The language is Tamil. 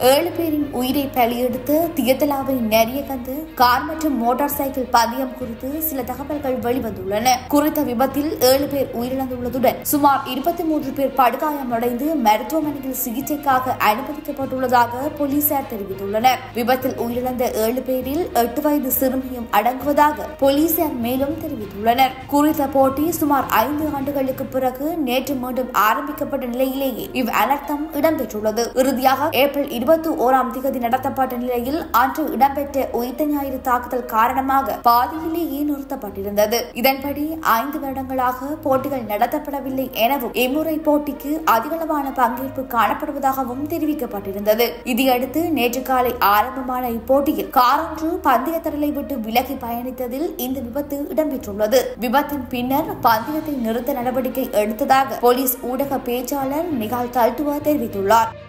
ஏழு பேரின் உயிரை பலியெடுத்து தியத்தலாவை நெறியகந்து கார் மற்றும் மோட்டார் சைக்கிள் பந்தயம் குறித்து சில தகவல்கள் வெளிவந்துள்ளன குறித்த விபத்தில் ஏழு பேர் உயிரிழந்துள்ளதுடன் சுமார் இருபத்தி மூன்று பேர் படுகாயமடைந்து மருத்துவமனையில் சிகிச்சைக்காக அனுமதிக்கப்பட்டுள்ளதாக போலீசார் தெரிவித்துள்ளனர் விபத்தில் உயிரிழந்த ஏழு பேரில் எட்டு வயது சிறுமியும் அடங்குவதாக போலீசார் மேலும் தெரிவித்துள்ளனர் குறித்த போட்டி சுமார் ஐந்து ஆண்டுகளுக்கு பிறகு நேற்று மீண்டும் ஆரம்பிக்கப்பட்ட நிலையிலேயே இவ் அனர்த்தம் இடம்பெற்றுள்ளது இறுதியாக ஏப்ரல் இருபத்தி ஓராம் தேதி நடத்தப்பட்ட நிலையில் அன்று இடம்பெற்ற உயிர்த்த ஞாயிறு தாக்குதல் காரணமாக பாதியிலேயே நிறுத்தப்பட்டிருந்தது இதன்படி ஐந்து வருடங்களாக போட்டிகள் நடத்தப்படவில்லை எனவும் இம்முறை போட்டிக்கு அதிகளவான பங்கேற்பு காணப்படுவதாகவும் தெரிவிக்கப்பட்டிருந்தது இதையடுத்து நேற்று காலை ஆரம்பமான இப்போட்டியில் காரொன்று பந்தய திரளை விட்டு விலகி பயணித்ததில் இந்த விபத்து இடம்பெற்றுள்ளது விபத்தின் பின்னர் பந்தயத்தை நிறுத்த நடவடிக்கை எடுத்ததாக போலீஸ் ஊடக பேச்சாளர் நிகால் தல்துவா தெரிவித்துள்ளார்